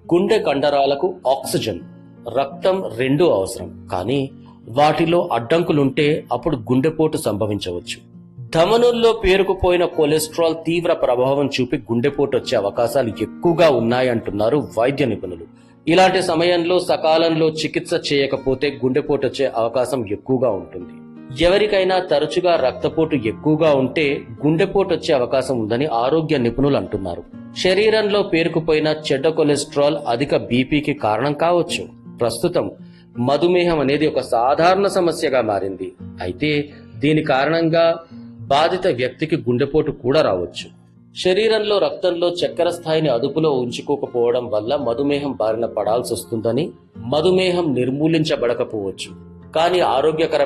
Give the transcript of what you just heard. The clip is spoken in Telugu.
గుండె కండరాలకు ఆక్సిజన్ రక్తం రెండూ అవసరం కానీ వాటిలో అడ్డంకులుంటే అప్పుడు గుండెపోటు సంభవించవచ్చు ధమనుల్లో పేరుకుపోయిన కొలెస్ట్రాల్ తీవ్ర ప్రభావం చూపి గుండెపోటు వచ్చే అవకాశాలు ఎక్కువగా ఉన్నాయంటున్నారు వైద్య నిపుణులు ఇలాంటి సమయంలో సకాలంలో చికిత్స చేయకపోతే గుండెపోటు వచ్చే అవకాశం ఎక్కువగా ఉంటుంది ఎవరికైనా తరచుగా రక్తపోటు ఎక్కువగా ఉంటే గుండెపోటు వచ్చే అవకాశం ఉందని ఆరోగ్య నిపుణులు అంటున్నారు శరీరంలో పేరుకుపోయిన చెడ్డ కొలెస్ట్రాల్ అధిక బీపీకి కారణం కావచ్చు ప్రస్తుతం మధుమేహం అనేది ఒక సాధారణ సమస్యగా మారింది అయితే దీని కారణంగా బాధిత వ్యక్తికి గుండెపోటు కూడా రావచ్చు శరీరంలో రక్తంలో చక్కెర స్థాయిని అదుపులో ఉంచుకోకపోవడం వల్ల మధుమేహం బారిన పడాల్సి వస్తుందని మధుమేహం నిర్మూలించబడకపోవచ్చు కానీ ఆరోగ్యకరమైన